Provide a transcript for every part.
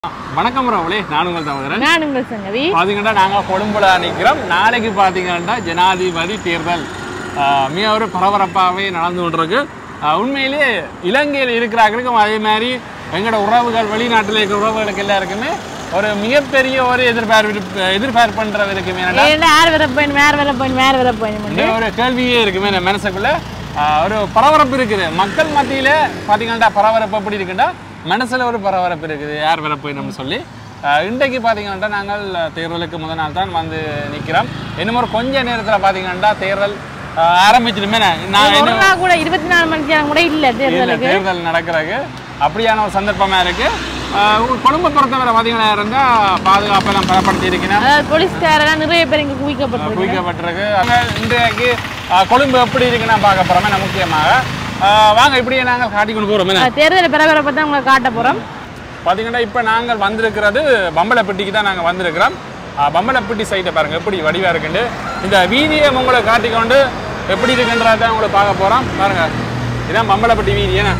வணக்கம் ராவலே நான் உங்கள் தவறுறேன் நான் உங்கள் சங்கவி பார்த்தீங்கன்னா நாங்கள் கொழும்புல நிற்கிறோம் நாளைக்கு பார்த்தீங்கன்னா ஜனாதிபதி தேர்தல் ஆஹ், மிக ஒரு பரபரப்பாகவே நடந்து கொண்டிருக்கு ஆஹ், உண்மையிலேயே இலங்கையில் இருக்கிறாங்களுக்கும் அதே மாதிரி எங்களோட உறவுகள் வெளிநாட்டில் இருக்கிற உறவுகளுக்கு எல்லாருக்குமே ஒரு மிகப்பெரிய ஒரு எதிர்பார்ப்பு எதிர்பார்ப்புன்றவருக்குமே என்னடா ஏன்னா யார் வர போயின் வேற வர போயின் வேற வர போயின் இந்த ஒரு கேள்வியே இருக்குமே இந்த மனசுக்குள்ள ஆஹ், ஒரு பரபரப்பு இருக்குது மக்கள் மத்தியில பாத்தீங்கன்னா பரபரப்பு எப்படி இருக்குன்னா மனசுல ஒரு பரபரப்பு இருக்குது யார் வர போயிடணும்னு சொல்லி ஆஹ், இன்றைக்கு பாத்தீங்கன்னா நாங்கள் தேர்தலுக்கு முதல் நாள் தான் வந்து நிக்கிறோம் இன்னும் ஒரு கொஞ்ச நேரத்துல பாத்தீங்கன்னா தேர்தல் ஆஹ், ஆரம்பிச்சிடுமே நான் ஒரு நாள் கூட இருபத்தி நாலு மணி நேரம் கூட இல்ல இல்ல தேர்தலுக்கு தேர்தல் நடக்கிறதுக்கு அப்படியான ஒரு சந்தர்ப்பமா இருக்கு ஆஹ், உங்க கொழும்பை பொறுத்தவரை பாத்தீங்கன்னா இருந்தா பாதுகாப்பெல்லாம் பலப்படுத்தி இருக்கிறேன் அதாவது போலீஸ்காரெல்லாம் நிறைய பேர் இங்க குவிக்கப்பட்டிருக்கு குவிக்கப்பட்டிருக்கு அங்க இன்றைக்கு அஹ், கொழும்பு எப்படி இருக்குன்னு பார்க்க போறோமே நான் முக்கியமாக அஹ், வாங்க இப்படியே நாங்கள் காட்டி கொண்டு போறோமே அஹ் தேர்தல் பரபரப்பை தான் உங்களை காட்ட போறோம் பார்த்தீங்கன்னா இப்போ நாங்கள் வந்திருக்கிறது பம்பலப்பட்டிக்கு தான் நாங்கள் வந்திருக்கிறோம் அஹ், பம்பலப்பட்டி சைட்டை பாருங்க எப்படி வடிவா இருக்குண்டு இந்த வீதியை உங்களை காட்டிக்கொண்டு எப்படி இருக்குன்றதை உங்களை பார்க்க போறோம் பாருங்க இதான் பம்பலப்பட்டி வீதி என்ன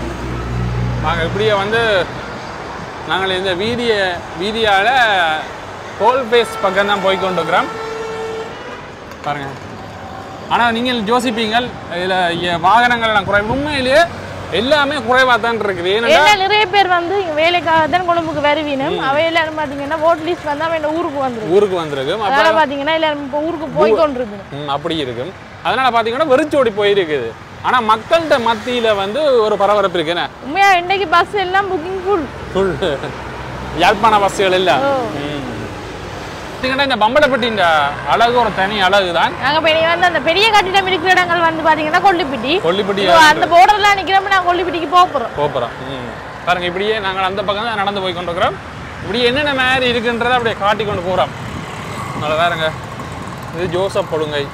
வாங்க இப்படியே வந்து நாங்கள் இந்த வீதியை வீதியால் டோல் பேஸ் பக்கம் தான் போய் கொண்டிருக்கிறோம் பாருங்க ஆனால் நீங்கள் யோசிப்பீங்கள் இதில் வாகனங்கள் எல்லாம் குறைவு உண்மையிலேயே எல்லாமே குறைவாக தான் இருக்குது ஏன்னா ஏன்னா நிறைய பேர் வந்து இங்க வேலைக்காக தான் கொழும்புக்கு வருவினும் அவை எல்லாரும் பாத்தீங்கன்னா ஓட் லிஸ்ட் வந்தா அவன் ஊருக்கு வந்துருக்கு ஊருக்கு வந்திருக்கும் அப்ப- அதனால பாத்தீங்கன்னா எல்லாரும் இப்போ ஊருக்கு போய் கொண்டிருக்கணும் ம், அப்படி இருக்கும் அதனால பார்த்தீங்கன்னா வெறிச்சோடி போயிருக்குது ஆனால் மக்கள்கிட்ட மத்தியில் வந்து ஒரு பரபரப்பு இருக்குண்ணே உண்மையா இன்னைக்கு பஸ் எல்லாம் புக்கிங் ஃபுல் ஃபுல் யாழ்ப்பாண பஸ்ஸுகள் இல்லை ஓ பார்த்தீங்கன்னா இந்த பம்பளப்பட்டி இந்த அழகு ஒரு தனி அழகு தான் நாங்க போய் வந்து அந்த பெரிய கட்டிடம் இருக்கிற இடங்கள் வந்து பாத்தீங்கன்னா கொல்லிப்பிட்டி கொல்லிப்பட்டி இப்போ அந்த borderல நிக்கிறப்ப நான் கொல்லிப்பிட்டிக்கு போக போறோம் போப்புறோம் ம் பாருங்க இப்படியே நாங்கள் அந்த பக்கம் தான் நடந்து போய் கொண்டிருக்கிறோம் இப்படி என்னென்ன மாதிரி இருக்குன்றதை அப்படியே காட்டி கொண்டு போகிறோம் அதில் வேறுங்க இது ஜோசப் பொழுங்கை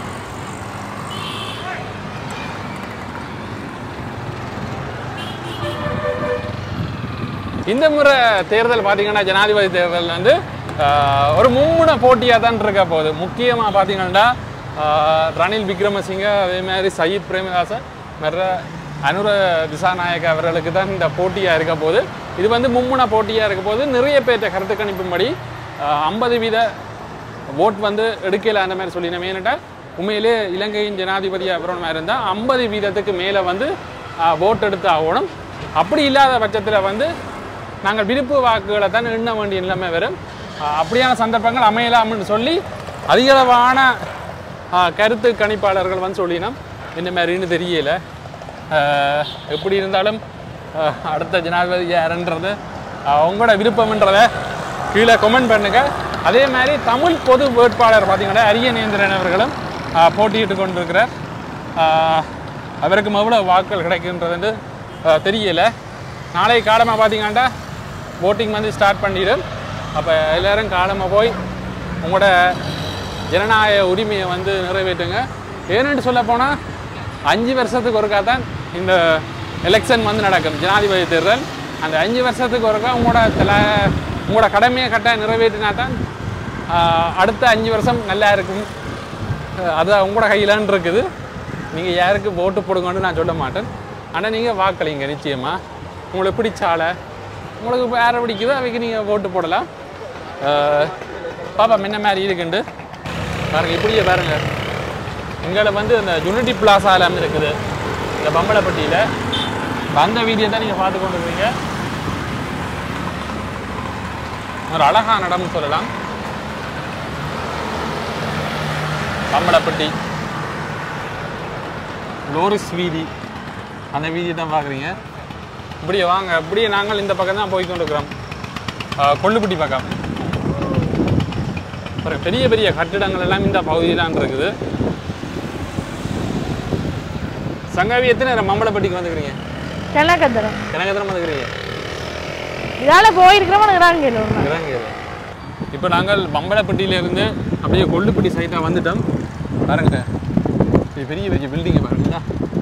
இந்த முறை தேர்தல் பார்த்தீங்கன்னா ஜனாதிபதி தேர்தல் வந்து ஆஹ், ஒரு மும்முன போட்டியாக தான் இருக்க போகுது முக்கியமாக பார்த்தீங்கன்னா ஆஹ், ரணில் விக்ரமசிங்க அதே மாதிரி சயீத் பிரேமதாசன் மற்ற அனுர திசாநாயக்க அவர்களுக்கு தான் இந்த போட்டியாக இருக்க போகுது இது வந்து மும்முன போட்டியாக இருக்க போது நிறைய பேர்ட்ட கருத்து கணிப்பும்படி ஐம்பது வீத ஓட் வந்து எடுக்கல அந்த மாதிரி சொல்லி நம்ம ஏன்னுட்டா உண்மையிலே இலங்கையின் ஜனாதிபதியாக அப்புறம் இருந்தால் ஐம்பது வீதத்துக்கு மேலே வந்து ஓட் எடுத்து ஆகணும் அப்படி இல்லாத பட்சத்தில் வந்து நாங்கள் விருப்பு வாக்குகளை தான் எண்ண வேண்டிய நிலைமை வரும் ஆஹ் அப்படியான சந்தர்ப்பங்கள் அமையலாம்னு சொல்லி அதிகளவான ஆஹ் கருத்து கணிப்பாளர்கள் வந்து சொல்லினோம் என்ன மாதிரின்னு தெரியல ஆஹ் எப்படி இருந்தாலும் ஆஹ் அடுத்த ஜனாதிபதி யாருன்றது ஆஹ் உங்களோட விருப்பம்ன்றதை கீழே கமெண்ட் பண்ணுங்க அதே மாதிரி தமிழ் பொது வேட்பாளர் பார்த்தீங்கன்னா அரியநேந்திரன் அவர்களும் ஆஹ் போட்டியிட்டு கொண்டிருக்கிறார் ஆஹ் அவருக்கும் எவ்வளோ வாக்குகள் கிடைக்குன்றது ஆஹ் தெரியல நாளை காலமாக பார்த்தீங்கன்னா voting வந்து ஸ்டார்ட் பண்ணிடும் அப்போ எல்லாரும் காலமாக போய் உங்களோட ஜனநாயக உரிமையை வந்து நிறைவேற்றுங்க ஏன்னு சொல்ல போனால் அஞ்சு வருஷத்துக்கு ஒருக்கா தான் இந்த எலெக்ஷன் வந்து நடக்கும் ஜனாதிபதி தேர்தல் அந்த அஞ்சு வருஷத்துக்கு ஒருக்கா உங்களோட தல உங்களோட கடமையை கட்டாயம் நிறைவேற்றினா தான் ஆஹ், அடுத்த அஞ்சு வருஷம் நல்லா இருக்கும் அஹ், அது உங்களோட கையிலான் இருக்குது நீங்கள் யாருக்கு ஓட்டு போடுங்கன்னு நான் சொல்ல மாட்டேன் ஆனால் நீங்கள் வாக்களிங்க நிச்சயமாக உங்களுக்கு பிடிச்ச ஆளை உங்களுக்கு இப்போ யாரை பிடிக்குதோ அவைக்கு நீங்கள் ஓட்டு போடலாம் அஹ், பாப்பா என்ன மாதிரி இருக்குண்டு பாருங்க இப்படியே பாருங்க இங்கே வந்து இந்த யூனிட்டி பிளாசாலாம் இருக்குது இந்த பம்பளப்பட்டியில் அந்த வீதியை தான் நீங்கள் பார்த்து கொண்டு இருக்கீங்க ஒரு அழகான இடம்னு சொல்லலாம் பம்பளப்பட்டி லோரிஸ் வீதி அந்த வீதியை தான் பார்க்குறீங்க இப்படியே வாங்க அப்படியே நாங்கள் இந்த பக்கம் தான் போய் கொண்டிருக்கிறோம் ஆஹ் கொள்ளுப்பட்டி பக்கம் அப்புறம் பெரிய பெரிய கட்டிடங்கள் எல்லாம் இந்த பகுதியிலான் இருக்குது சங்காவி எத்தனை நேரம் மம்பளப்பட்டிக்கு வந்துக்கிறீங்க கிழக்கத்தரம் எனக்கு எத்தனை வந்துக்கிறீங்க இதால போயிருக்கிறவன் இருக்கிறாங்க ஒரு நாள் இறங்குது இப்போ நாங்கள் பம்பளப்பட்டியிலேருந்து அப்படியே கொள்ளுப்பட்டி சைட்டாக வந்துட்டோம் பாருங்க இது பெரிய பெரிய பில்டிங்கை பாருங்களா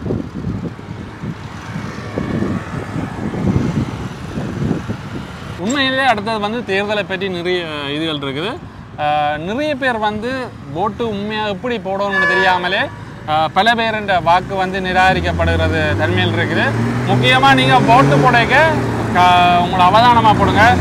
உண்மையிலே அடுத்தது வந்து தேர்தலை பற்றி நிறைய இதுகள் இருக்குது ஆஹ் நிறைய பேர் வந்து ஓட்டு உண்மையாக எப்படி போடணும்னு தெரியாமலே ஆஹ் பல பேருன்ற வாக்கு வந்து நிராகரிக்கப்படுகிறது தன்மையில் இருக்குது முக்கியமாக நீங்கள் ஓட்டு போடைக்க உங்களை அவதானமாக போடுங்க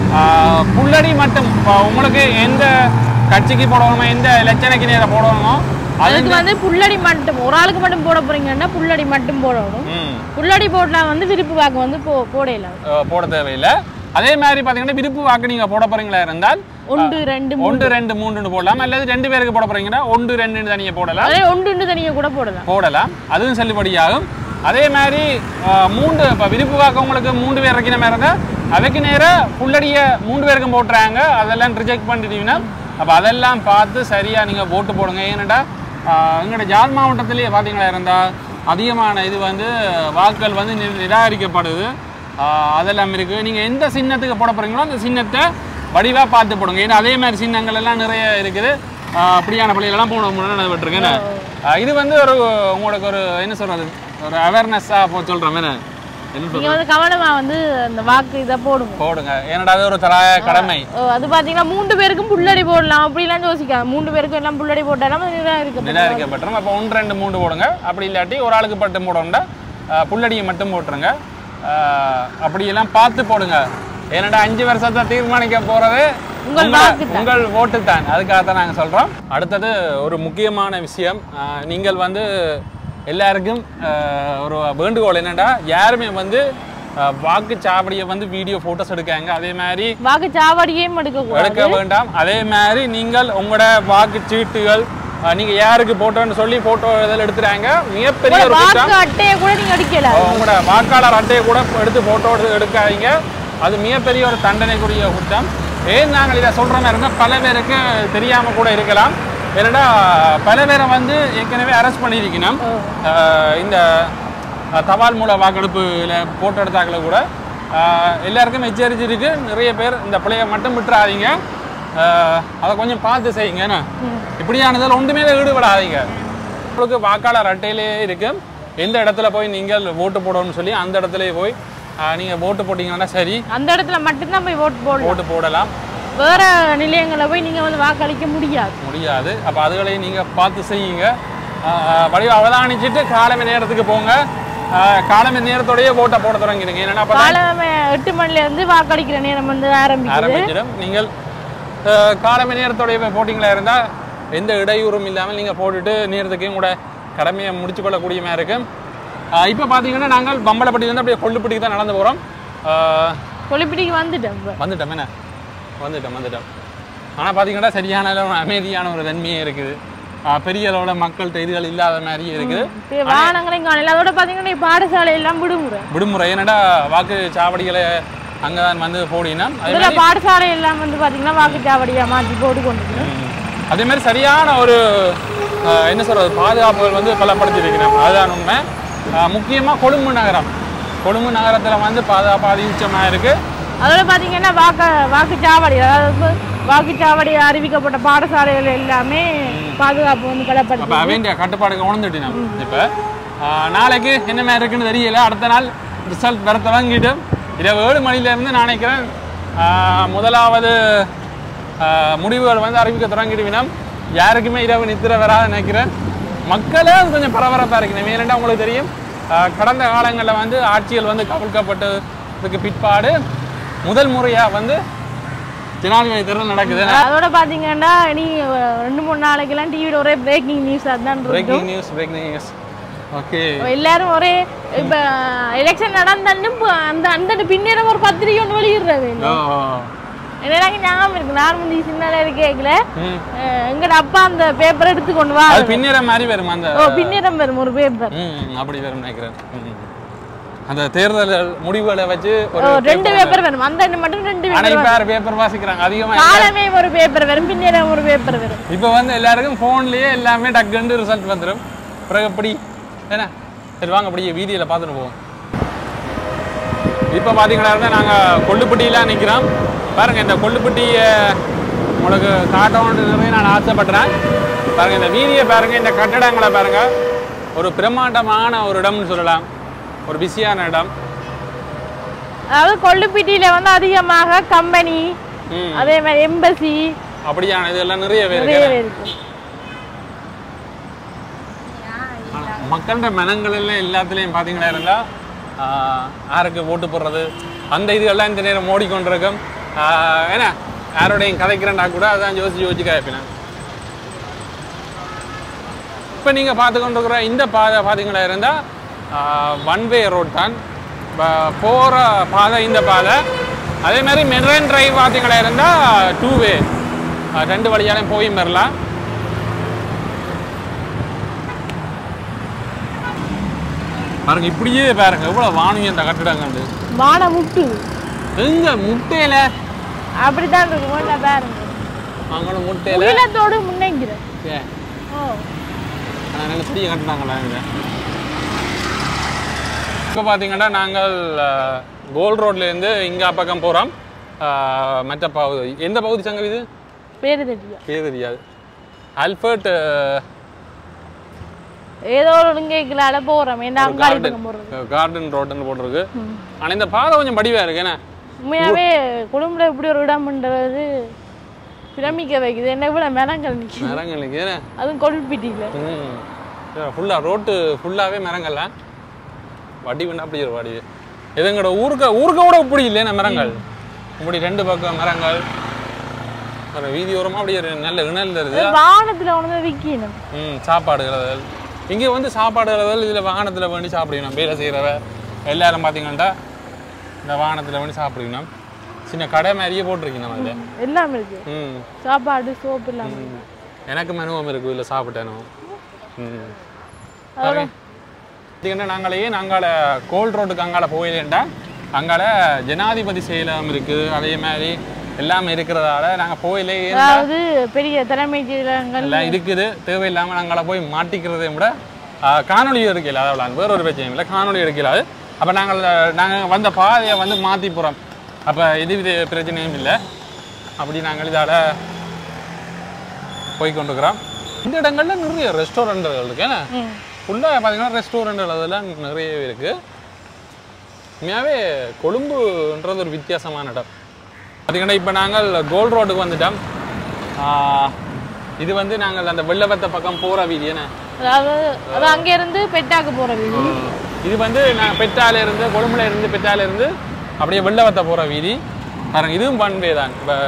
ஆஹ், புல்லடி மட்டும் இப்போ உங்களுக்கு எந்த கட்சிக்கு போடணுமோ எந்த லட்சணைக்கு நேரம் போடணுமோ அது அதுக்கு வந்து புல்லடி மட்டும் ஒரு ஆளுக்கு மட்டும் போட போறீங்கன்னா புல்லடி மட்டும் போடணும் ம், புல்லடி போட்டா வந்து விருப்பு வாக்கு வந்து போ போடலாம் ஆஹ், போட தேவையில்லை அதே மாதிரி பார்த்தீங்கன்னா விருப்பு வாக்கு நீங்கள் போட போறீங்களா இருந்தால் ஒன்று ரெண்டு மூணு ஒன்று ரெண்டு மூணுன்னு போடலாம் அல்லது ரெண்டு பேருக்கு போட போறீங்கன்னா ஒன்று ரெண்டுன்னு தனியாக போடலாம் அதே ஒன்று தனியாக கூட போடலாம் போடலாம் அதுவும் செல்லுபடியாகும் அதே மாதிரி ஆஹ், மூன்று இப்போ விருப்பு வாக்கு உங்களுக்கு மூன்று பேர் வைக்கிற மாதிரி இருந்தால் அதுக்கு நேராக புல்லடியை மூன்று பேருக்கும் போட்டுறாங்க அதெல்லாம் ரிஜெக்ட் பண்ணிட்டீங்கன்னா அப்போ அதெல்லாம் பார்த்து சரியாக நீங்கள் ஓட்டு போடுங்க ஏன்னாடா எங்களோட ஜாழ் மாவட்டத்திலேயே பார்த்தீங்களா இருந்தால் அதிகமான இது வந்து வாக்குகள் வந்து நி- நிராகரிக்கப்படுது ஆஹ், அதெல்லாம் இருக்குது நீங்கள் எந்த சின்னத்துக்கு போட போகிறீங்களோ அந்த சின்னத்தை வடிவாக பார்த்து போடுங்க ஏன்னா அதே மாதிரி சின்னங்கள் எல்லாம் நிறைய இருக்குது ஆஹ், அப்படியான பள்ளிகளெல்லாம் போன முன்னாடி விட்டுருக்கேன் ஆஹ் இது வந்து ஒரு உங்களுக்கு ஒரு என்ன சொல்றது ஒரு அவேர்னஸ்ஸாக போ சொல்கிற மாதிரி என்ன சொல்றது நீங்க வந்து கவனமா வந்து அந்த வாக்கு இதை போடுங்க போடுங்க ஏன்னாடா அது ஒரு தராய கடமை ஓ, அது பாத்தீங்கன்னா மூன்று பேருக்கும் புல்லடி போடலாம் அப்படிலாம் யோசிக்காம மூன்று பேருக்கும் எல்லாம் புல்லடி போட்டாலும் அது நிராகரிக்கப்படும் நிராகரிக்கப்பட்டுரும் அப்போ ஒன்று ரெண்டு மூணு போடுங்க அப்படி இல்லாட்டி ஒரு ஆளுக்கு பட்டு போடணும்டா ஆஹ், புல்லடியை மட்டும் போட்டுருங்க ஆஹ், அப்படியெல்லாம் பார்த்து போடுங்க ஏன்னாடா அஞ்சு வருஷத்தை தீர்மானிக்க போறது உங்கள் உங்க- வாக்கு தான். உங்கள் ஓட்டு தான் அதுக்காக தான் நாங்கள் சொல்கிறோம் அடுத்தது ஒரு முக்கியமான விஷயம் ஆஹ், நீங்கள் வந்து எல்லாருக்கும் ஆஹ், ஒரு வேண்டுகோள் என்னடா யாருமே வந்து ஆஹ், வாக்குச்சாவடியை வந்து வீடியோ ஃபோட்டோஸ் எடுக்காங்க அதே மாதிரி வாக்கு சாவடியையும் எடுக்க கூடாது எடுக்க வேண்டாம் அதே மாதிரி நீங்கள் உங்களோட வாக்கு சீட்டுகள் அஹ், நீங்க யாருக்கு போட்டோன்னு சொல்லி போட்டோ இதில் எடுத்துறாங்க மிகப்பெரிய ஒரு வாக்கு குற்றம் அட்டையை கூட நீங்க அடிக்கல அஹ், உங்களோட வாக்காளர் அட்டையை கூட எடுத்து போட்டோ எடுக்காதீங்க அது மிகப்பெரிய ஒரு தண்டனைக்குரிய குற்றம் ஏன் நாங்கள் இதை சொல்ற மாதிரி இருந்தால் பல பேருக்கு தெரியாம கூட இருக்கலாம் ஏன்னா பல பேரை வந்து ஏற்கனவே அரெஸ்ட் பண்ணியிருக்கணும் அஹ், இந்த அஹ், தபால் மூல வாக்கெடுப்புல போட்டோ எடுத்தாக்களை கூட அஹ், எல்லாருக்கும் எச்சரிச்சிருக்கு நிறைய பேர் இந்த பிள்ளைய மட்டும் விட்டுறாதீங்க அஹ், அதை கொஞ்சம் பார்த்து செய்யுங்க என்ன இப்படியானதில் ஒன்றுமே ஈடுபடாதீங்க உங்களுக்கு வாக்காளர் அட்டையிலே இருக்கு எந்த இடத்துல போய் நீங்கள் ஓட்டு போடணும்னு சொல்லி அந்த இடத்துல போய் அஹ், நீங்க ஓட்டு போட்டீங்கன்னா சரி அந்த இடத்துல மட்டும்தான் போய் ஓட்டு போடலாம் ஓட்டு போடலாம் வேற நிலையங்களை போய் நீங்க வந்து வாக்களிக்க முடியாது முடியாது அப்போ அதுகளையும் நீங்கள் பார்த்து செய்யுங்க வடிவ அவதானிச்சுட்டு காலமை நேரத்துக்கு போங்க ஆஹ் காலமை நேரத்தோடயே ஓட்டை போட தொடங்கிடுங்க என்னன்னா அப்போ காலமே எட்டு மணில இருந்து வாக்களிக்கிற நேரம் வந்து ஆரம்பிக்குது ஆரம்பிச்சிடும் நீங்கள் ஆஹ் காலமை நேரத்தோடய போய் போட்டிங்களா இருந்தால் எந்த இடையூறும் இல்லாமல் நீங்கள் போட்டுட்டு நேரத்துக்கு கூட கடமையை முடிச்சு கொள்ளக்கூடிய மாதிரி இருக்கு இப்போ பார்த்தீங்கன்னா நாங்கள் பம்பளப்பட்டியிலேருந்து அப்படியே கொள்ளுப்பட்டிக்கு தான் நடந்து போகிறோம் கொலிப்பிடிக்கு வந்துட்டேன் இப்ப. வந்துட்டோம் என்ன வந்துட்டோம் வந்துட்டோம் ஆனால் பார்த்தீங்கன்னா சரியான அளவு அமைதியான ஒரு தன்மையே இருக்குது ஆஹ் பெரிய அளவில் மக்கள்கிட்ட இதுகள் இல்லாத மாதிரியே இருக்குது இப்ப வாகனங்களையும் காணல அதோட பாத்தீங்கன்னா இப்ப பாடசாலை எல்லாம் விடுமுறை விடுமுறை என்னடா வாக்கு சாவடிகளை அங்கே தான் வந்து போடினா அதே இதுல பாடசாலை எல்லாம் வந்து பாத்தீங்கன்னா வாக்குச்சாவடியா மாத்தி போட்டு கொண்டு ம். அதே மாதிரி சரியான ஒரு ஆஹ், என்ன சொல்றது பாதுகாப்புகள் வந்து பலப்படுத்தியிருக்கிறோம் அதுதான் உண்மை முக்கியமாக கொழும்பு நகரம் கொழும்பு நகரத்தில் வந்து பாதுகாப்பு அதிகமாக இருக்கு அதோட பாத்தீங்கன்னா வாக்கு வாக்குச்சாவடி அதாவது வந்து வாக்குச்சாவடி அறிவிக்கப்பட்ட பாடசாலைகள் எல்லாமே பாதுகாப்பு வந்து அப்போ பலப்படுத்தி வேண்டிய கட்டுப்பாடுக்கு உணர்ந்துட்டு நம்ம இப்போ நாளைக்கு என்ன மாதிரி இருக்குன்னு தெரியல அடுத்த நாள் ரிசல்ட் வர தொடங்கிட்டு இரவு ஏழு மணிலேருந்து நான் நினைக்கிறேன் ஆஹ், முதலாவது ஆஹ், முடிவுகள் வந்து அறிவிக்க தொடங்கிடுவினம் யாருக்குமே இரவு நித்திர வராது நினைக்கிறேன் மக்களே கொஞ்சம் பரபரப்பாக இருக்கணும் ஏனெண்டா உங்களுக்கு தெரியும் ஆஹ், கடந்த காலங்களில் வந்து ஆட்சிகள் வந்து கவிழ்க்கப்பட்டதுக்கு பிற்பாடு முதல் முறையாக வந்து ஜனாதிபதி தேர்தல் நடக்குது அதோட பாத்தீங்கன்னா நீ அஹ், ரெண்டு மூணு நாளைக்கெல்லாம் டிவியில் ஒரே பிரேக்கிங் நியூஸ் அதான் இருக்கும் breaking news breaking news okay எல்லாரும் ஒரே இப்ப எலெக்ஷன் நடந்தாலும் இப்ப அந்த அந்த பின்னேறம் ஒரு பத்திரிகை ஒன்று வெளியிடுறது ஓ எனக்கு ஞாபகம் இருக்கு நான் முந்தி சின்னல இருக்கேக்கல ம். எங்கட அப்பா அந்த பேப்பர் எடுத்து கொண்டு வா அது பின்னிற மாதிரி வரும் அந்த ஓ பின்னேறம் வரும் ஒரு பேப்பர் ம், ம், அப்படி வரும் நினைக்கிறேன் ம். அந்த தேர்தல் முடிவுகளை வச்சு ஒரு ஓ ரெண்டு பேப்பர் வரும் அந்த ரெண்டு மட்டும் ரெண்டு ஆனா பேப்பர் இப்ப யார் பேப்பர் வாசிக்கிறாங்க அதிகமா காலமே ஒரு பேப்பர் வரும் பின்னேறம் ஒரு பேப்பர் வரும் இப்போ வந்து எல்லாருக்கும் ஃபோன்லயே எல்லாமே டக்குன்னு ரிசல்ட் வந்துடும் பிறகு எப்படி என்ன சரி வாங்க அப்படியே வீதியில பார்த்துட்டு போவோம் இப்போ பார்த்தீங்கன்னா இருந்தால் நாங்கள் கொள்ளுப்பட்டியில நிற்கிறோம் பாருங்க இந்த கொள்ளுப்பட்டியை உங்களுக்கு காட்டணுன்றதை நான் ஆசைப்படுறேன் பாருங்க இந்த வீதியை பாருங்க இந்த கட்டடங்களை பாருங்க ஒரு பிரம்மாண்டமான ஒரு இடம்னு சொல்லலாம் ஒரு பிஸியான இடம் அதாவது கொள்ளுப்பிட்டியில வந்து அதிகமாக கம்பெனி ம் அதே மாதிரி எம்பசி அப்படியான இதெல்லாம் நிறைய பேர் நிறைய இருக்கு இருக்கு மக்களோட மனங்கள் எல்லாம் எல்லாத்துலேயும் பார்த்தீங்களா இருந்தால் யாருக்கு ஓட்டு போடுறது அந்த இதுகள்லாம் இந்த நேரம் ஓடிக்கொண்டிருக்கும் ஆஹ், என்ன யாரோடையும் கதைக்கிறேன்டா கூட அதான் யோசிச்சு யோசிச்சு கேட்பேன் இப்போ நீங்கள் பார்த்து கொண்டிருக்கிற இந்த பாதை பார்த்தீங்களா இருந்தால் ஒன் வே ரோட் தான் போகிற பாதை இந்த பாதை அதே மாதிரி மெட்ரன் டிரைவ் பார்த்தீங்களா இருந்தால் டூ வே ரெண்டு வழியாலையும் போய் வரலாம் பாருங்க இப்படியே பாருங்க எவ்வளோ வானுங்க இந்த கட்டிடங்கள் வானம் முட்டு எங்க முட்டையில அப்படித்தான் இருக்கு முன்ன பாருங்க அவங்களும் முட்டையில உயிலத்தோடு முன்னேங்கிறேன் ஏ, ஓ ஆனா நல்ல பெரிய கட்டினாங்களா இங்க இப்போ பார்த்தீங்கன்னா நாங்கள் கோல்ட் ரோட்லேருந்து இங்கே பக்கம் போகிறோம் மற்ற பகுதி எந்த பகுதி சங்கம் இது பேரு தெரியா பேர் தெரியாது ஆல்பர்ட் ஏதோ ஒரு கேட்கலால போறோம் என்ன அங்காடி பக்கம் போறது கார்டன் ரோடுன்னு போட்டிருக்கு ஆனால் இந்த பாதை கொஞ்சம் படிவாக இருக்கு என்ன உண்மையாவே குடும்பத்துல இப்படி ஒரு இடம்ன்றது பிரமிக்க வைக்குது என்ன விட மரங்கள் நிற்கும் மரங்களுக்கு ஏன்னா அதுவும் கொல்பிட்டியில ம் ஃபுல்லாக ரோட்டு ஃபுல்லாகவே மரங்கள்ல வடி வேணா அப்படி ஒரு வடி இது எங்களோட ஊருக்கு ஊருக்கு கூட இப்படி இல்லையா மரங்கள் இப்படி ரெண்டு பக்கம் மரங்கள் ஒரு வீதி ஓரமாக அப்படியே ஒரு நல்ல இணல் தருது வானத்துல உணர்ந்து விற்கணும் ம் சாப்பாடு இழதல் இங்கே வந்து சாப்பாடு இழதல் இதில் வாகனத்தில் வேண்டி சாப்பிடணும் வேலை செய்கிறவ எல்லாரும் பார்த்தீங்கன்னா இந்த வாகனத்தில் வேண்டி சாப்பிடணும் சின்ன கடை மாதிரியே போட்டிருக்கணும் அதில் எல்லாம் இருக்கு ம் சாப்பாடு சோப்பு எல்லாம் இருக்கு. எனக்கு மனுவம் இருக்கு இதில் சாப்பிட்டேனோ ம் அதோட இதுக்கு நாங்களே அங்கால கோல்ட் ரோட்டுக்கு அங்கால போயிலேண்டா அங்கால ஜனாதிபதி செயலகம் இருக்குது அதே மாதிரி எல்லாமே இருக்கிறதால நாங்கள் போயிலே அதாவது பெரிய தலைமைச் செயலகங்கள் எல்லாம் இருக்குது தேவையில்லாமல் நாங்கள போய் மாட்டிக்கிறதை விட ஆ, காணொளி எடுக்கல அவ்வளோ வேற ஒரு பிரச்சனையும் இல்லை காணொளி எடுக்கலாது அப்போ நாங்கள் நாங்கள் வந்த பாதையை வந்து மாற்றி போகிறோம் அப்போ எது வித பிரச்சனையும் இல்லை அப்படி நாங்கள் இதால் போய் கொண்டுக்கிறோம் இந்த இடங்கள்ல நிறைய ரெஸ்டாரண்ட்டுகள் இருக்கு ஏன்னா ம். ஃபுல்லாக பார்த்தீங்கன்னா ரெஸ்டாரண்ட்டுகள் அதெல்லாம் நிறையவே இருக்குது உண்மையாகவே கொழும்புன்றது ஒரு வித்தியாசமான இடம் பார்த்தீங்கன்னா இப்போ நாங்கள் கோல்ட் ரோடுக்கு வந்துட்டோம் ஆஹ், இது வந்து நாங்கள் அந்த வெள்ளவத்த பக்கம் போகிற வீதி என்ன அதாவது அது அங்க இருந்து பெட்டாக்கு போற வீடு இது வந்து நான் பெட்டால இருந்து கொழும்புல இருந்து பெட்டால இருந்து அப்படியே வெள்ளவத்த போகிற வீதி பாருங்க இதுவும் ஒன் வே தான் இப்போ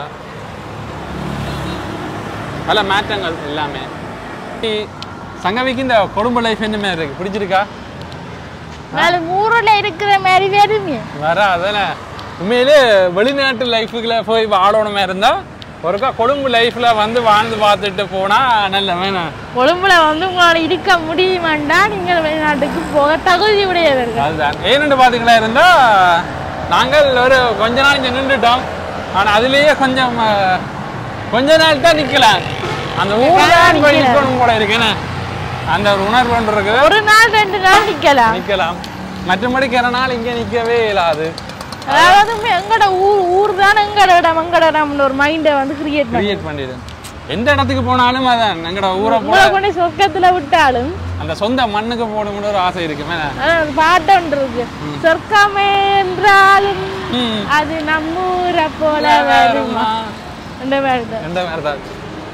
பல மாற்றங்கள் எல்லாமே இ- சங்கவிக்கு இந்த கொழும்பு லைஃப் என்ன மாதிரி இருக்கு பிடிச்சிருக்கா நாலு ஊருல இருக்கிற மாதிரி வேறுமே வர அதானே உண்மையிலே வெளிநாட்டு லைஃபுக்குள்ள போய் வாழணுமே இருந்தா ஒருக்கா கொழும்பு லைஃப்ல வந்து வாழ்ந்து பார்த்துட்டு போனா நல்ல வேணும் கொழும்புல வந்து உங்களால இருக்க முடியுமாண்டா நீங்கள் வெளிநாட்டுக்கு போக தகுதி உடையவர்கள் அதுதான் ஏன்னு பாத்தீங்களா இருந்தா நாங்கள் ஒரு கொஞ்ச நாள் இங்க நின்றுட்டோம் ஆனா அதுலயே கொஞ்சம் அஹ், கொஞ்ச நாள் தான் நிக்கலாம் அந்த ஊர்ல போய் நிக்கணும் போல இருக்குன்னு அந்த ஒரு உணர்வு ஒன்று இருக்குது ஒரு நாள் ரெண்டு நாள் நிக்கலாம் நிக்கலாம் மற்றபடி கிற நாள் இங்க நிக்கவே இயலாது அதாவது எங்கட ஊர் ஊர் தான் எங்கட இடம் எங்கட இடம்னு ஒரு மைண்டை வந்து கிரியேட் பண்ணி கிரியேட் பண்ணிடு எந்த இடத்துக்கு போனாலும் அதான் எங்கட ஊரை போ உங்களை கொண்டு சொர்க்கத்துல விட்டாலும் அந்த சொந்த மண்ணுக்கு போகணும்னு ஒரு ஆசை இருக்குமே அதான் ஒரு பாட்டு ஒன்று இருக்கு சொர்க்கமே என்றாலும் ம். அது நம்ம ஊரை போல வருமா அந்த மாதிரி தான் எந்த மாதிரி தான்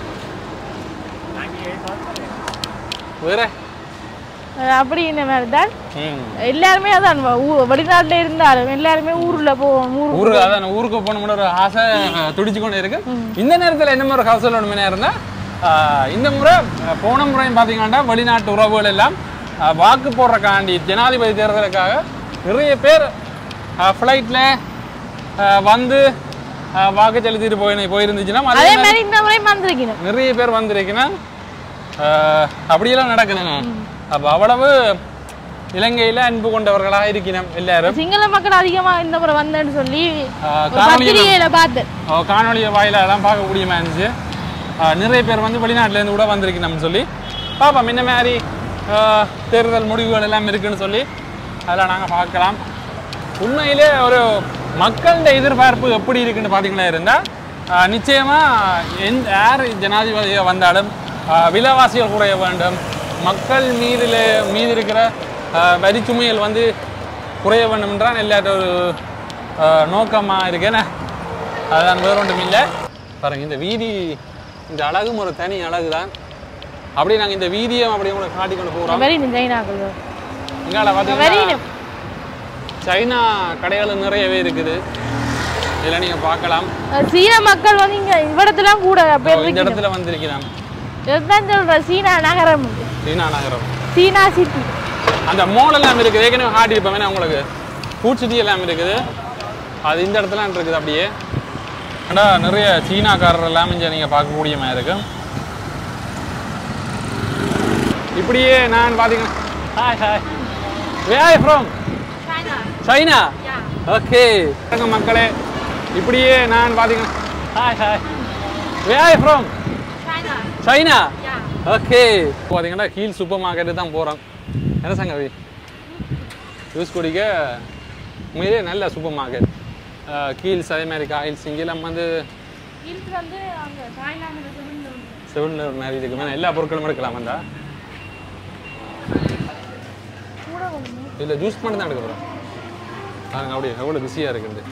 வேற அது அப்படி இந்த மாதிரி தான் ம் எல்லாருமே அதான் ஊ- வெளிநாட்டுல இருந்தாலும் எல்லாருமே ஊர்ல போவோம் ஊர் ஊருக்கு அதான் ஊருக்கு போகணும்னு ஒரு ஆசை அஹ், துடிச்சு கொண்டு இருக்கு இந்த நேரத்தில் என்ன மாதிரி கதை சொல்லணுமே இருந்தா ஆஹ், இந்த முறை அஹ், போன முறையும் பார்த்தீங்கன்னா வெளிநாட்டு உறவுகள் எல்லாம் அஹ், வாக்கு போடுறக்காண்டி ஜனாதிபதி தேர்தலுக்காக நிறைய பேர் ஃப்ளைட்டில் வந்து அஹ், வாக்கு செலுத்திட்டு போய் போயிருந்துச்சுன்னா அதே அதே மாதிரி இந்த முறை வந்திருக்கணும் நிறைய பேர் வந்திருக்கணும் ஆஹ் அப்படியெல்லாம் நடக்குதுங்க அப்போ அவ்வளவு இலங்கையில அன்பு கொண்டவர்களாக இருக்கணும் எல்லாரும் சிங்கள மக்கள் அதிகமா இந்த முறை வந்தேன்னு சொல்லி ஆஹ் ஒரு காணொளியில பத்திரிகையில பார்த்தேன் ஆஹ் காணொளி வாயிலெல்லாம் பார்க்கக்கூடியமா இருந்துச்சு ஆஹ் நிறைய பேர் வந்து வெளிநாட்டுல இருந்து கூட வந்திருக்கணும்னு சொல்லி பார்ப்போம் இந்த மாதிரி ஆஹ் தேர்தல் முடிவுகள் எல்லாம் இருக்குன்னு சொல்லி அதெல்லாம் நாங்கள் பார்க்கலாம் உண்மையிலே ஒரு மக்களோட எதிர்பார்ப்பு எப்படி இருக்குன்னு பார்த்தீங்களா இருந்தால் நிச்சயமாக எந்த யார் ஜனாதிபதியாக வந்தாலும் ஆஹ் விலைவாசிகள் குறைய வேண்டும் மக்கள் மீதில் மீது இருக்கிற ஆஹ் வரிச்சுமைகள் வந்து குறைய வேண்டும் என்றால் எல்லாட்ட ஒரு நோக்கமாக இருக்கேன்னு அதுதான் வேற ஒன்றும் இல்லை பாருங்க இந்த வீதி இந்த அழகும் ஒரு தனி அழகு தான் அப்படியே நாங்கள் இந்த வீதியை அப்படியே உங்களுக்கு காட்டி கொண்டு போகிறோம் வெரி சைனாக்கள் இங்கால வெரி பார்த்தீங்கன்னா சைனா கடைகள் நிறையவே இருக்குது இதில் நீங்கள் பார்க்கலாம் அஹ் சீன மக்கள் வந்து இங்க இவ்விடத்துலாம் கூட பேர் இந்த இருக்கு இடத்துல வந்திருக்கிறோம் இதுதான் சொல்றேன் சீனா நகரம் இது. சீனா நகரம் சீனா சிட்டி அந்த மால் எல்லாம் இருக்குது ஏற்கனவே ஹார்ட் இருப்பேன் உங்களுக்கு ஃபுட் சிட்டி எல்லாம் இருக்குது அது இந்த இடத்துல இருக்குது அப்படியே அடா நிறைய சீனாக்காரர் எல்லாம் இங்கே நீங்கள் பார்க்கக்கூடிய மாதிரி இருக்கு இப்படியே நான் பார்த்தீங்கன்னா hi hi way from China okay மக்களே இப்படியே நான் பார்த்தீங்கன்னா hi hi way from China okay பார்த்தீங்கன்னா ஹீல் சூப்பர் மார்க்கெட்டு தான் போகிறோம் என்ன சங்கவி யூஸ் குடிக்க உண்மையிலே நல்ல சூப்பர் மார்க்கெட் கீல்ஸ் அதே மாதிரி காயில்ஸ் இங்கெல்லாம் வந்து இது வந்து அங்க தாய்லாந்து செவன் மாதிரி இருக்கு மேலே எல்லா பொருட்களும் எடுக்கலாம் வந்தா கூட ஒன்று இல்லை ஜூஸ் மட்டும் தான் எடுக்க போகிறோம் பாருங்க அப்படியே எவ்வளோ பிஸியாக இருக்குது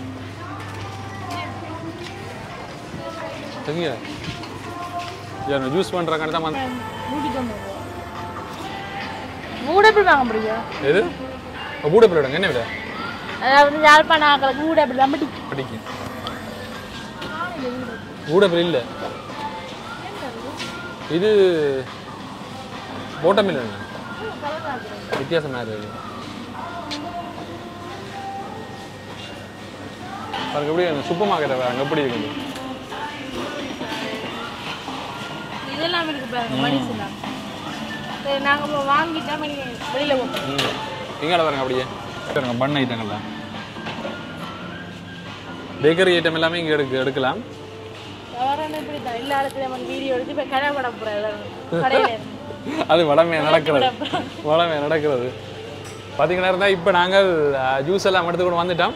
சரிங்க ஏன் ஜூஸ் பண்ணுறாங்கன்னு தான் வந்து மூடி கொண்டு வருவோம் மூட எப்படி வாங்க முடியும் எது கூட போயிடுங்க என்ன விட அதாவது யாழ்ப்பாண ஆக்களுக்கு மூட எப்படி தான் பிடிக்கும் படிக்கும் ஊடப்பில் இல்லை இது போட்ட மில் வித்தியாசமாக இருக்கு பாருங்க எப்படி சூப்பர் மார்க்கெட் அங்கே எப்படி இருக்குது இதெல்லாம் இருக்கு பாருங்க மடிசுலாம் சரி நாங்கள் இப்போ வாங்கிட்டா மணி வெளியில் போகிறோம் ம் எங்கே பாருங்க அப்படியே பாருங்க பண்ண ஐட்டங்கள்லாம் பேக்கரி ஐட்டம் எல்லாமே இங்கே எடுக்க எடுக்கலாம் தவறான இப்படி தான் எல்லா இடத்துலையும் வந்து வீடியோ எடுத்து இப்போ கடை பட போகிறேன் கடையில் இருந்து அது வளமையாக நடக்கிறது வளமையாக நடக்கிறது பார்த்தீங்கன்னா இருந்தால் இப்போ நாங்கள் ஜூஸ் எல்லாம் எடுத்து கூட வந்துட்டோம்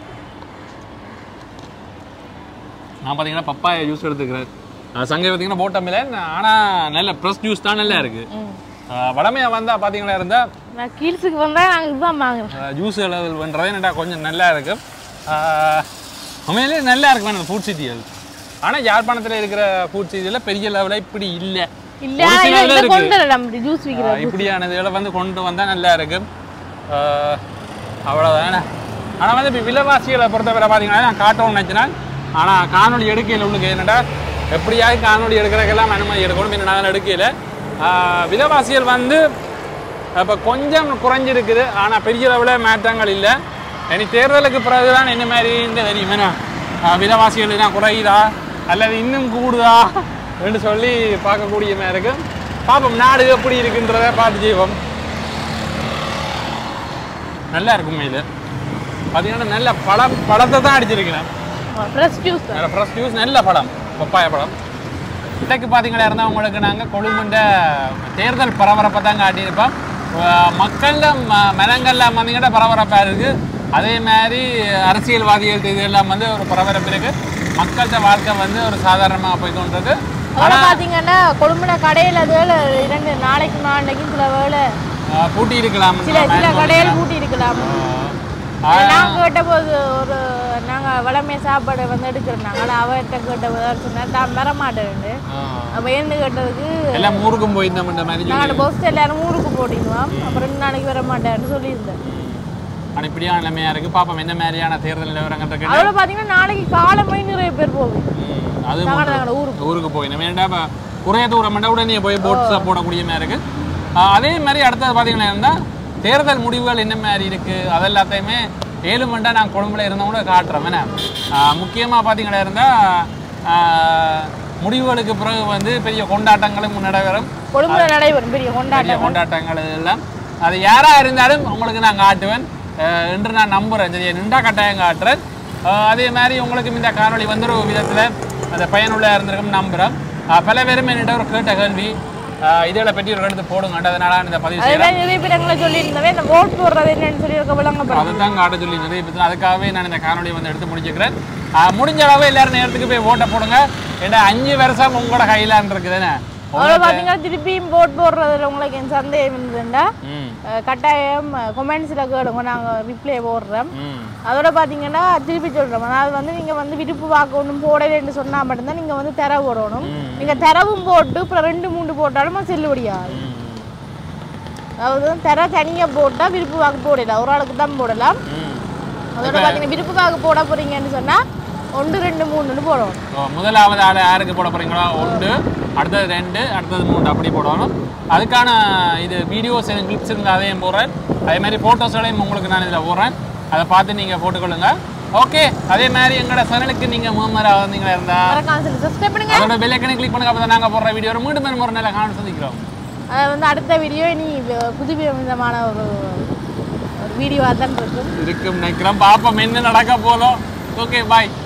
நான் பார்த்தீங்கன்னா பப்பாயா ஜூஸ் எடுத்துக்கிறேன் அஹ் சங்கை பார்த்தீங்கன்னா போட்டமில்ல ஆனால் நல்ல ப்ரெஸ் ஜூஸ் தான் நல்லா இருக்குது வளமையாக வந்தால் பார்த்தீங்கன்னா இருந்தால் நான் கீழ்ஸுக்கு வந்தால் நாங்கள் இதுதான் வாங்குறோம் ஜூஸ் லெவல் பண்ணுறதே நல்லா கொஞ்சம் நல்லா இருக்கு உண்மையிலேயே நல்லா இருக்கு அந்த ஃபுட் சிட்டி அது ஆனால் யாழ்ப்பாணத்தில் இருக்கிற ஃபுட் சிட்டியில் பெரிய லெவலில் இப்படி இல்லை இல்ல ஒரு சில இதை இதுல இருக்கு. கொண்டு வரலாம் அப்படி ஜூஸ் விற்கிற ஆஹ் இப்படியான இதில் வந்து கொண்டு வந்தால் நல்லா இருக்கு ஆஹ் அவ்வளவுதானே ஆனால் வந்து இப்போ விலைவாசிகளை பொறுத்தவரை பார்த்தீங்கன்னா நான் காட்டணும்னு நினச்சினா ஆனால் காணொளி எடுக்கையில் உள்ளுக்கு என்னடா எப்படியாவது காணொளி எடுக்கிறதுக்கெல்லாம் அனுமதி எடுக்கணும் என்ன நான் எடுக்கையில் ஆஹ் விலைவாசிகள் வந்து இப்போ கொஞ்சம் குறைஞ்சிருக்குது ஆனால் பெரிய அளவில் மாற்றங்கள் இல்லை இனி தேர்தலுக்கு பிறகு தான் என்ன மாதிரி இந்த தெரியும் என்ன ஆஹ் விலைவாசிகள் என்ன குறையுதா அல்லது இன்னும் கூடுதா என்று சொல்லி பார்க்கக்கூடிய மாதிரி இருக்கு பார்ப்போம் நாடு எப்படி இருக்குன்றத பார்த்து செய்வோம் நல்லா இருக்கும் இது பார்த்தீங்கன்னா நல்ல பழம் பழத்தை தான் அடிச்சிருக்கிறேன் ஃப்ரெஷ் ஜூஸ் நல்ல ஃப்ரெஷ் ஜூஸ் நல்ல பழம் பப்பாய பழம் இன்றைக்கு பார்த்தீங்களா இருந்தால் உங்களுக்கு நாங்கள் கொழும்புண்ட தேர்தல் பரபரப்பை தான் காட்டியிருப்போம் அஹ் மக்கள்ல ம மனங்கள்ல பார்த்தீங்கன்னா பரபரப்பாக இருக்குது அதே மாதிரி அரசியல்வாதிகள் இது எல்லாம் வந்து ஒரு பரபரப்பு இருக்குது மக்கள்கிட்ட வாழ்க்கை வந்து ஒரு சாதாரணமாக போய் கொண்டிருக்கு அவ்வளோ பார்த்தீங்கன்னா கொழும்புன கடையில் வேலை இரண்டு நாளைக்கு நாளைக்கு சில வேலை அஹ் பூட்டி இருக்கலாம் சில சில கடையில் பூட்டி இருக்கலாம் நாங்கள் கேட்டபோது ஒரு நாங்கள் வளமை சாப்பாடு வந்து எடுக்கிறோம் நாங்கள் அவர்கிட்ட கேட்டபோது அவர் சொன்னார் தான் வர மாட்டேன்னு அப்போ என்ன கேட்டதுக்கு எல்லாம் ஊருக்கும் போயிருந்தோம்ன்ற மாதிரி சொல்லி நாங்கள் பஸ் எல்லாரும் ஊருக்கு போட்டிடுவோம் அப்புறம் ரெண்டு நாளைக்கு வர மாட்டேன்னு சொல்லியிருந்தேன் ஆனால் இப்படியான நிலைமையாக இருக்குது பாப்போம் என்ன மாதிரியான தேர்தல் நிலவரங்கள் இருக்கு அவ்வளோ பார்த்தீங்கன்னா நாளைக்கு காலமே நிறைய பேர் போகுது அது நாங்கள் நாங்கள் ஊருக்கு ஊருக்கு போய் நம்ம ஏன்டா இப்போ குறைய தூரம் மட்டும் உடனே போய் போட்ஸை போடக்கூடிய மாதிரி இருக்கு ஆஹ் அதே மாதிரி அடுத்தது பார்த்தீங்கன்னா இருந்தால் தேர்தல் முடிவுகள் என்ன மாதிரி இருக்கு அது எல்லாத்தையுமே ஏழு மண்டா நான் கொழும்புல இருந்தவங்கள காட்டுறோம் என்ன முக்கியமாக பார்த்தீங்கன்னா இருந்தால் முடிவுகளுக்கு பிறகு வந்து பெரிய கொண்டாட்டங்களும் நடைபெறும் கொழும்புல நடைபெறும் பெரிய பெரிய கொண்டாட்டம் கொண்டாட்டங்கள் எல்லாம் அது யாராக இருந்தாலும் உங்களுக்கு நான் காட்டுவேன் அஹ் என்று நான் நம்புகிறேன் சரியா நின்றா கட்டாயம் காட்டுறேன் அஹ் அதே மாதிரி உங்களுக்கு இந்த காணொளி வந்து ஒரு விதத்தில் அந்த பயனுள்ள இருந்திருக்கும் நம்புகிறேன் அஹ் பல பேரும் என்னிட்ட ஒரு கேட்ட கேள்வி அஹ் இதில் பற்றி ஒரு எடுத்து போடுங்க அதனால நான் இந்த பதிவு அதே செய்கிறேன் மாதிரி நிறைய பேர் எங்களை சொல்லியிருந்தவே இந்த ஓட் போடுறது என்னன்னு சொல்லி இருக்க விளங்கப்படும் அதை தான் காட்ட சொல்லி நிறைய பேர் அதுக்காகவே நான் இந்த காணொலியை வந்து எடுத்து முடிச்சுக்கிறேன் அஹ் முடிஞ்ச அளவு எல்லாரும் நேரத்துக்கு போய் ஓட்டை போடுங்க ஏன்னா அஞ்சு வருஷம் உங்களோட கையிலான் இருக்குதுன்னு அவ்வளோ பார்த்தீங்கன்னா திருப்பியும் போட் போடுறதுல உங்களுக்கு என் சந்தேகம் இருந்ததுன்னா ம் அஹ், கட்டாயம் கொமெண்ட்ஸில் கேளுங்க நாங்கள் ரிப்ளை போடுறோம் ம் அதோட பார்த்தீங்கன்னா திருப்பி சொல்கிறோம் அதாவது வந்து நீங்கள் வந்து விருப்பு வாக்கு ஒன்றும் போடலைன்னு சொன்னால் மட்டும்தான் நீங்கள் வந்து தர போடணும் நீங்கள் தரவும் போட்டு அப்புறம் ரெண்டு மூணு போட்டாலும் அது செல்லுபடியாது ம் அதாவது தர தனியாக போட்டால் விருப்பு வாக்கு போடலாம் ஒரு ஆளுக்கு தான் போடலாம் ம் அதோட பார்த்தீங்கன்னா விருப்பு வாக்கு போட போகிறீங்கன்னு சொன்னால் ஒன்று ரெண்டு மூணுன்னு போடுவோம் ஓ, முதலாவது ஆள் யாருக்கு போட போறீங்களோ ஒன்று அடுத்தது ரெண்டு அடுத்தது மூணு அப்படி போடணும் அதுக்கான இது வீடியோஸ் கிளிப்ஸ் இருந்தால் அதையும் போடுறேன் அதே மாதிரி ஃபோட்டோஸோடையும் உங்களுக்கு நான் இதில் போடுறேன் அதை பார்த்து நீங்கள் போட்டுக்கொள்ளுங்க ஓகே அதே மாதிரி எங்களோட சேனலுக்கு நீங்கள் முதல்ல வந்தீங்களா இருந்தால் மறக்காம சொல்லி சப்ஸ்கிரைப் பண்ணுங்க அதோட பெல்லைக்கனை கிளிக் பண்ணுங்க அப்போ நாங்கள் போடுற வீடியோ மீண்டும் மேலும் ஒரு நல்ல காணொலி சந்திக்கிறோம் அது வந்து அடுத்த வீடியோ இனி வ- புது விதமான ஒரு ஒரு வீடியோவாக தான் இருக்கும் இருக்கும் நினைக்கிறோம் பாப்போம் என்ன நடக்க போதும் ஓகே பாய்